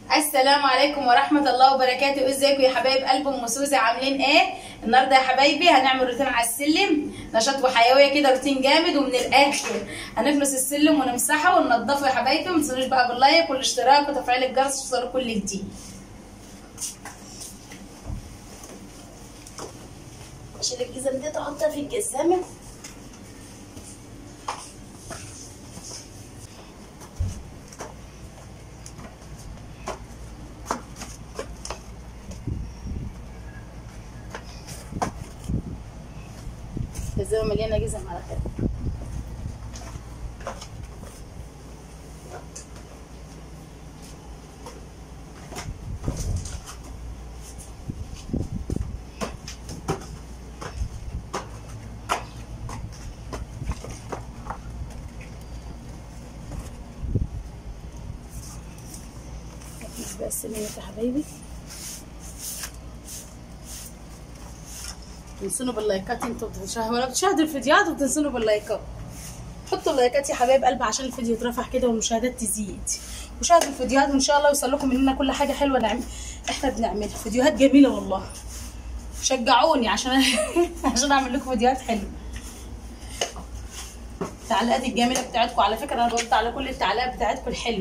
السلام عليكم ورحمة الله وبركاته ازيكم يا حبايب قلب ام سوزي عاملين ايه النهارده يا حبايبي هنعمل روتين على السلم نشاط وحيوية كده روتين جامد ومن الاخر هنكنس السلم ونمسحه وننضفه يا حبايبي ما تنسونوش بقى باللايك والاشتراك وتفعيل الجرس عشان توصلوا كل جديد اشيل الجزم دي احطها في الجزامة الجزامة مليانة جزم على فكرة مفيش بقى السمنة يا حبايبي تنسونوا باللايكات انتوا بتشاهدوا ولا بتشاهدوا الفيديوهات وبتنسونوا باللايكات حطوا اللايكات يا حبايب قلب عشان الفيديو يترفع كده والمشاهدات تزيد وشاهدوا الفيديوهات وان شاء الله يوصل لكم مننا كل حاجه حلوه نعمل احنا بنعملها فيديوهات جميله والله شجعوني عشان عشان اعمل لكم فيديوهات حلوه التعليقات الجميله بتاعتكم على فكره انا جاوبت على كل التعليقات بتاعتكم الحلوه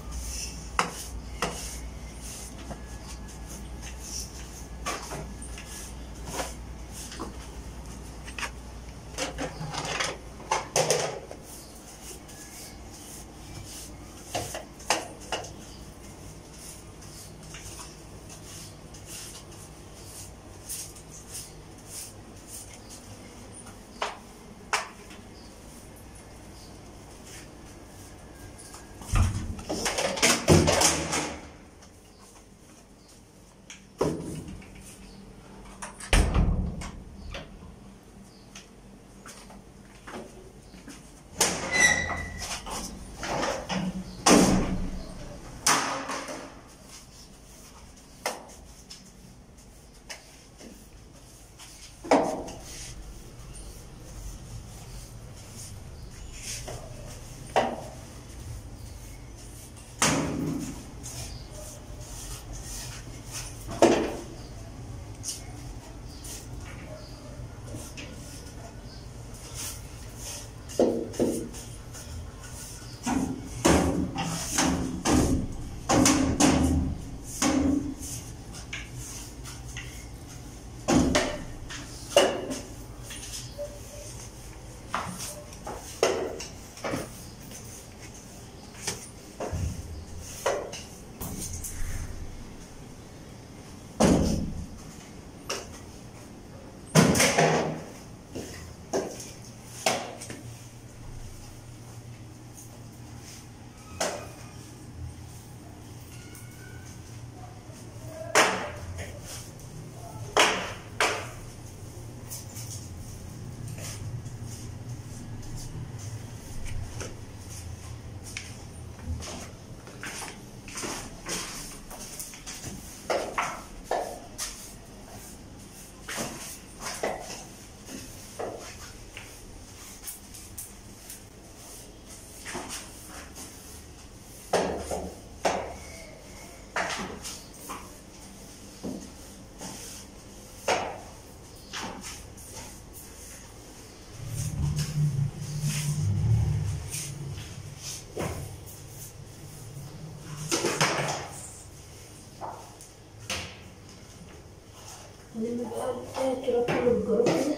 هنعمل بقى التراب كله بالجراب كده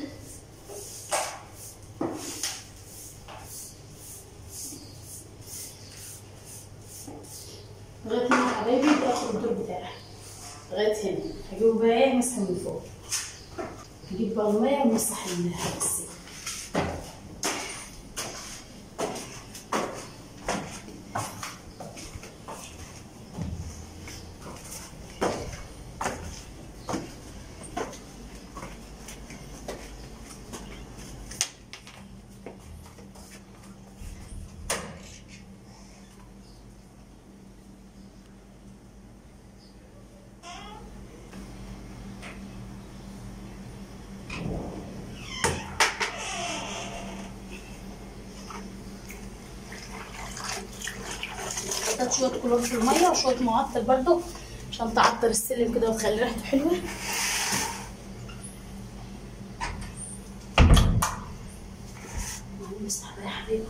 لغاية هنا يا حبايبي ده اخر الدور بتاعي لغاية هنا هجيبه بقى ايه مسح من فوق هجيب بقى المية ومسح السن شويه كلور في الميه وشويه معطر برده عشان تعطر السلم كده وتخلي ريحته حلوه نمسح بقى يا حبيبي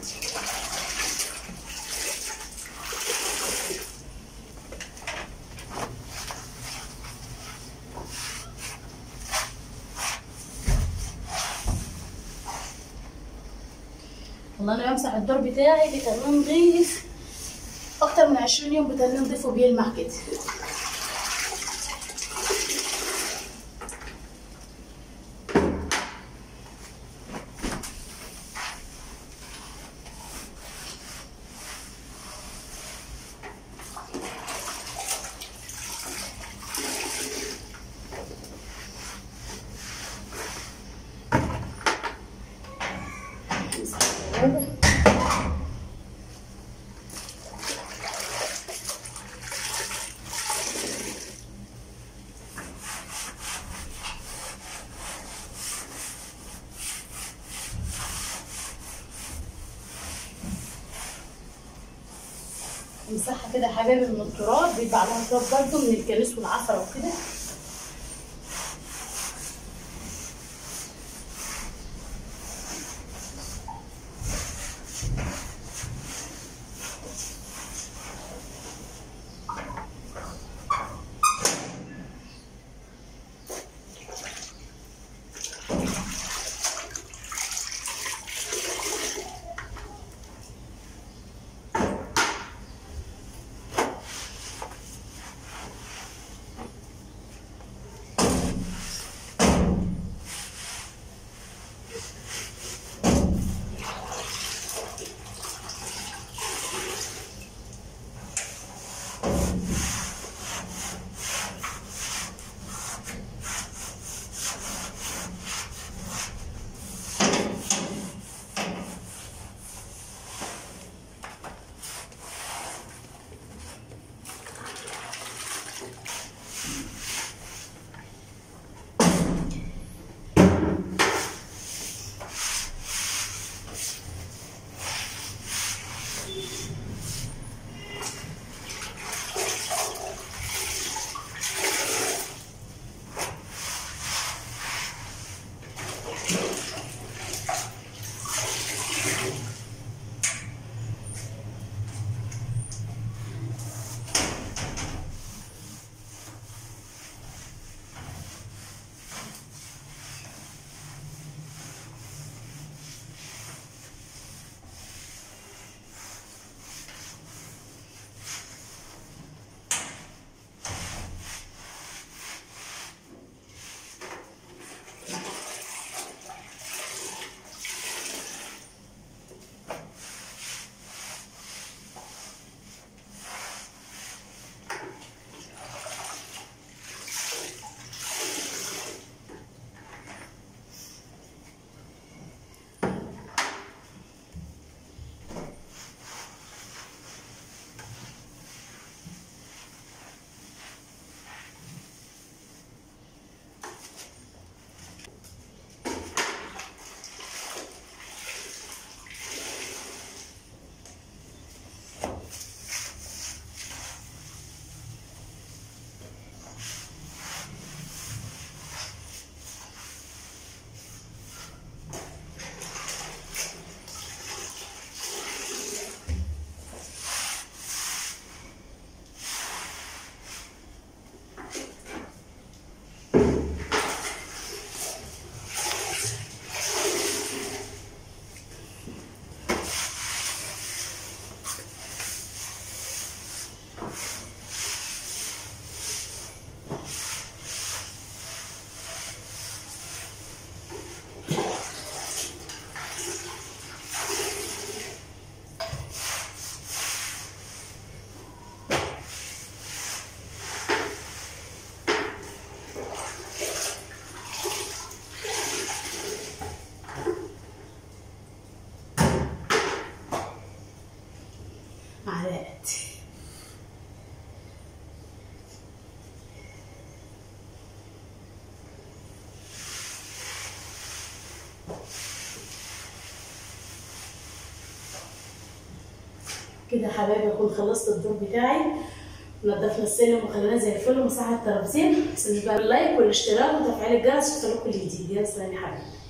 والله انا بمسح الدور بتاعي بتنين نضيف اكتر من عشرين يوم بتنين نضيف وبيلمع كده نمسح البوابة. امسحها كده يا حبايبي من التراب بيبقى عليها تراب برده من الكنس والعفره وكده كده يا حبايبي اكون خلصت الدور بتاعي نضفنا السلم وخليناه زي الفل ومسحنا الترابيزين ما تنسوش بقى اللايك والاشتراك وتفعيل الجرس عشان توصلكوا الجديد يلا سلام يا حبايبي